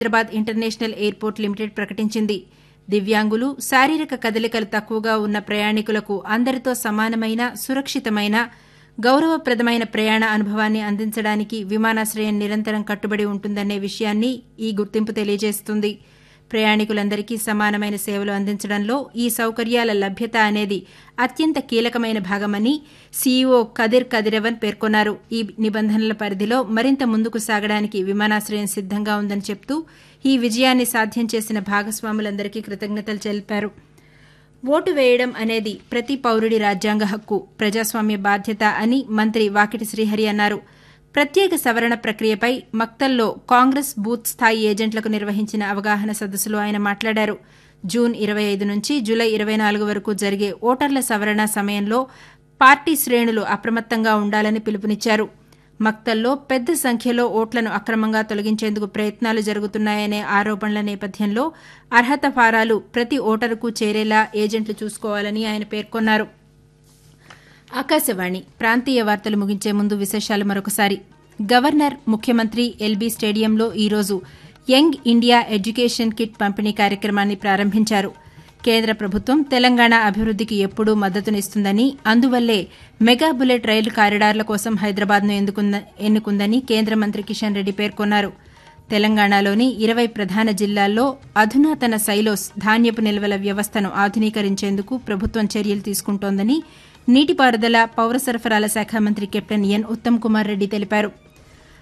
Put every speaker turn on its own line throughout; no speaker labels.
Hyderabad international airport limited ప్రకటించింది దివ్యాంగులు శారీరక కదలికలు తక్కువగా ఉన్న ప్రయాణికులకు అందరితో సమానమైన సురక్షితమైన గౌరవప్రదమైన ప్రయాణ అనుభవాన్ని అందించడానికి విమానాశ్రయం నిరంతరం కట్టుబడి ఉంటుందనే విషయాన్ని ఈ గుర్తింపు తెలియజేస్తుంది ప్రయాణికులందరికీ సమానమైన సేవలు అందించడంలో ఈ సౌకర్యాల లభ్యత అనేది అత్యంత కీలకమైన భాగమని సీఈఓ కదిర్ కదిరవన్ పేర్కొన్నారు ఈ నిబంధనల పరిధిలో మరింత ముందుకు సాగడానికి విమానాశ్రయం సిద్దంగా ఉందని చెప్తూ ఈ విజయాన్ని సాధ్యం చేసిన భాగస్వాములందరికీ కృతజ్ఞతలు తెలిపారు ఓటు వేయడం అనేది ప్రతి పౌరుడి రాజ్యాంగ హక్కు ప్రజాస్వామ్య బాధ్యత అని మంత్రి వాకిటి శ్రీహరి అన్నారు ప్రత్యేక సవరణ ప్రక్రియపై మక్తల్లో కాంగ్రెస్ బూత్ స్థాయి ఏజెంట్లకు నిర్వహించిన అవగాహన సదస్సులో ఆయన మాట్లాడారు జూన్ ఇరవై ఐదు నుంచి జూలై ఇరవై నాలుగు వరకు జరిగే ఓటర్ల సవరణ సమయంలో పార్టీ శ్రేణులు అప్రమత్తంగా ఉండాలని పిలుపునిచ్చారు మక్తల్లో పెద్ద సంఖ్యలో ఓట్లను అక్రమంగా తొలగించేందుకు ప్రయత్నాలు జరుగుతున్నాయనే ఆరోపణల నేపథ్యంలో అర్హత ఫారాలు ప్రతి ఓటరుకు చేరేలా ఏజెంట్లు చూసుకోవాలని ఆయన పేర్కొన్నారు ఆకాశవాణి ప్రాంతీయ వార్తలు ముగించే ముందు విశేషాలు మరొకసారి గవర్నర్ ముఖ్యమంత్రి ఎల్బీ స్టేడియంలో ఈరోజు యంగ్ ఇండియా ఎడ్యుకేషన్ కిట్ పంపిణీ కార్యక్రమాన్ని ప్రారంభించారు కేంద్ర ప్రభుత్వం తెలంగాణ అభివృద్దికి ఎప్పుడూ మద్దతునిస్తుందని అందువల్లే మెగా బుల్లెట్ రైలు కారిడార్ల కోసం హైదరాబాద్ను ఎన్నుకుందని కేంద్ర మంత్రి కిషన్ రెడ్డి పేర్కొన్నారు తెలంగాణలోని ఇరవై ప్రధాన జిల్లాల్లో అధునాతన సైలోస్ ధాన్యపు నిల్వల వ్యవస్థను ఆధునీకరించేందుకు ప్రభుత్వం చర్యలు తీసుకుంటోందని నీటిపారుదల పౌర సరఫరాల శాఖ మంత్రి కెప్టెన్ ఎన్ ఉత్తమ్ కుమార్ రెడ్డి తెలిపారు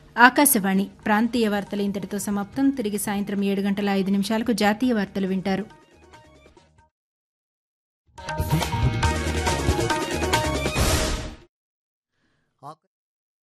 ఆకాశవాణి ప్రాంతీయ వార్తలు ఇంతటితో సమాప్తం తిరిగి సాయంత్రం ఏడు గంటల ఐదు నిమిషాలకు జాతీయ వార్తలు వింటారు